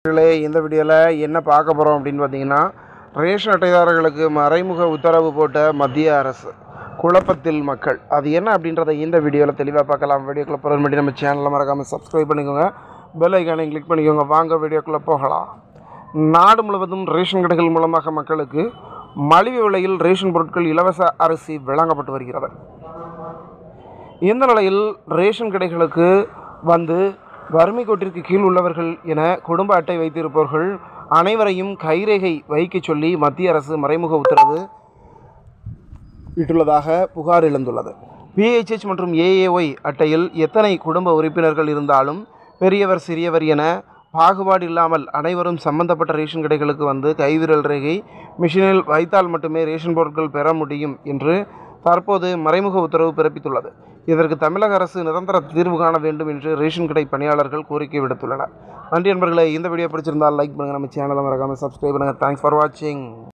மக்களே இந்த வீடியோவில் என்ன பார்க்க போகிறோம் அப்படின்னு பார்த்தீங்கன்னா ரேஷன் அட்டைதாரர்களுக்கு மறைமுக உத்தரவு போட்ட மத்திய அரசு குழப்பத்தில் மக்கள் அது என்ன அப்படின்றத இந்த வீடியோவில் தெளிவாக பார்க்கலாம் வீடியோக்குள்ளே போகிற முன்னாடி நம்ம சேனலை மறக்காமல் சப்ஸ்கிரைப் பண்ணிக்கோங்க பெல் ஐக்கானை கிளிக் பண்ணிக்கோங்க வாங்க வீடியோக்குள்ளே போகலாம் நாடு முழுவதும் ரேஷன் கடைகள் மூலமாக மக்களுக்கு மலிவு விலையில் ரேஷன் பொருட்கள் இலவச அரிசி வழங்கப்பட்டு வருகிறது இந்த நிலையில் ரேஷன் கடைகளுக்கு வந்து வறுமை கோட்டிற்கு கீழ் உள்ளவர்கள் என குடும்ப அட்டை வைத்திருப்பவர்கள் அனைவரையும் கைரேகை வைக்கச் சொல்லி மத்திய அரசு மறைமுக உத்தரவு இட்டுள்ளதாக புகார் எழுந்துள்ளது பிஹெச்ஹெச் மற்றும் ஏஏஒய் அட்டையில் எத்தனை குடும்ப உறுப்பினர்கள் இருந்தாலும் பெரியவர் சிறியவர் என பாகுபாடு இல்லாமல் அனைவரும் சம்பந்தப்பட்ட ரேஷன் கடைகளுக்கு வந்து கைவிரல் ரேகை மிஷினில் வைத்தால் மட்டுமே ரேஷன் பொருட்கள் பெற முடியும் என்று தற்போது மறைமுக உத்தரவு பிறப்பித்துள்ளது இதற்கு தமிழக அரசு நிரந்தர தீர்வு காண வேண்டும் என்று ரேஷன் கடை பணியாளர்கள் கோரிக்கை விடுத்துள்ளனர் நன்றி நண்பர்களே இந்த வீடியோ பிடிச்சிருந்தால் லைக் பண்ணுங்கள் நம்ம சேனலை மறக்காமல் சப்ஸ்கிரைப் பண்ணுங்கள் தேங்க்ஸ் ஃபார் வாட்சிங்